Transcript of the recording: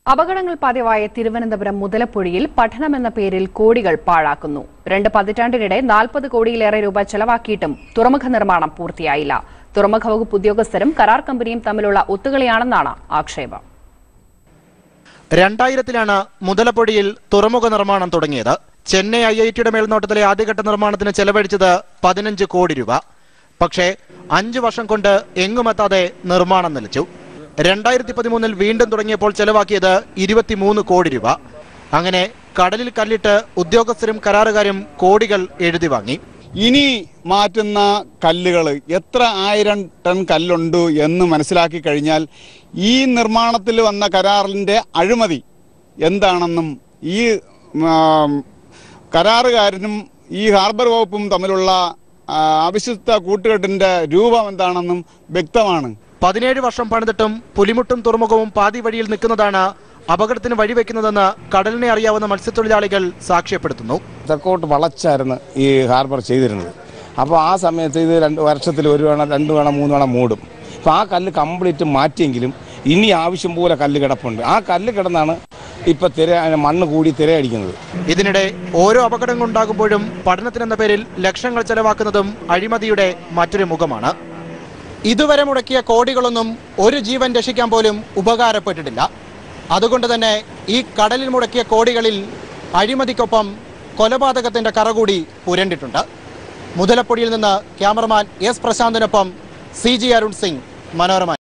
അപകടങ്ങൾ പതിവായ തിരുവനന്തപുരം മുതലപ്പുഴയിൽ പഠനമെന്ന പേരിൽ കോടികൾ പാഴാക്കുന്നു രണ്ട് പതിറ്റാണ്ടിനിടെ നാൽപ്പത് കോടിയിലേറെ രൂപ ചെലവാക്കിയിട്ടും തുറമുഖ നിർമ്മാണം പൂർത്തിയായില്ല തുറമുഖ വകുപ്പ് ഉദ്യോഗസ്ഥരും കരാർ കമ്പനിയും തമ്മിലുള്ള ഒത്തുകളിയാണെന്നാണ് ആക്ഷേപം രണ്ടായിരത്തിലാണ് മുതലപ്പൊടിയിൽ തുറമുഖ നിർമ്മാണം തുടങ്ങിയത് ചെന്നൈ ഐ ഐ ടിയുടെ മേൽനോട്ടത്തിലെ ആദ്യഘട്ട നിർമ്മാണത്തിന് ചെലവഴിച്ചത് പതിനഞ്ച് കോടി രൂപ പക്ഷേ അഞ്ചു വർഷം കൊണ്ട് എങ്ങുമെത്താതെ നിർമ്മാണം നിലച്ചു രണ്ടായിരത്തി പതിമൂന്നിൽ വീണ്ടും തുടങ്ങിയപ്പോൾ ചെലവാക്കിയത് ഇരുപത്തിമൂന്ന് കോടി രൂപ അങ്ങനെ കടലിൽ കല്ലിട്ട് ഉദ്യോഗസ്ഥരും കരാറുകാരും കോടികൾ എഴുതി വാങ്ങി ഇനി മാറ്റുന്ന കല്ലുകൾ എത്ര ആയിരം ടൺ കല്ലുണ്ട് എന്ന് മനസ്സിലാക്കി കഴിഞ്ഞാൽ ഈ നിർമ്മാണത്തിൽ വന്ന കരാറിൻ്റെ അഴിമതി എന്താണെന്നും ഈ ആം, കരാറുകാരനും ഈ ഹാർബർ വകുപ്പും തമ്മിലുള്ള ആ, അവിശുദ്ധ കൂട്ടുകെട്ടിൻ്റെ രൂപം എന്താണെന്നും വ്യക്തമാണ് പതിനേഴ് വർഷം പണിതിട്ടും പുലിമുട്ടും തുറമുഖവും പാതി വഴിയിൽ നിൽക്കുന്നതാണ് അപകടത്തിന് വഴിവെക്കുന്നതെന്ന് കടലിനെ അറിയാവുന്ന മത്സ്യത്തൊഴിലാളികൾ സാക്ഷ്യപ്പെടുത്തുന്നു തെക്കോട്ട് വളച്ചായിരുന്നു ഈ ഹാർബർ ചെയ്തിരുന്നത് അപ്പോൾ ആ സമയത്ത് ഇത് രണ്ട് വർഷത്തിൽ ഒരു വേണം രണ്ട് വേണം മൂന്ന് വേണം മൂടും അപ്പോൾ ആ കല്ല് കംപ്ലീറ്റ് മാറ്റിയെങ്കിലും ഇനി ആവശ്യം പോലെ കല്ല് കിടപ്പുണ്ട് ആ കല്ല് കിടന്നാണ് ഇപ്പോൾ തിര മണ്ണ് കൂടി തിരയടിക്കുന്നത് ഇതിനിടെ ഓരോ അപകടങ്ങൾ ഉണ്ടാകുമ്പോഴും പഠനത്തിനെന്ന പേരിൽ ലക്ഷങ്ങൾ ചെലവാക്കുന്നതും അഴിമതിയുടെ മറ്റൊരു മുഖമാണ് ഇതുവരെ മുടക്കിയ കോടികളൊന്നും ഒരു ജീവൻ രക്ഷിക്കാൻ പോലും ഉപകാരപ്പെട്ടിട്ടില്ല അതുകൊണ്ട് തന്നെ ഈ കടലിൽ മുടക്കിയ കോടികളിൽ അഴിമതിക്കൊപ്പം കൊലപാതകത്തിന്റെ കറ കൂടി പുരണ്ടിട്ടുണ്ട് മുതലപ്പൊടിയിൽ നിന്ന് ക്യാമറമാൻ എസ് പ്രശാന്തിനൊപ്പം സി ജി അരുൺ സിംഗ് മനോരമ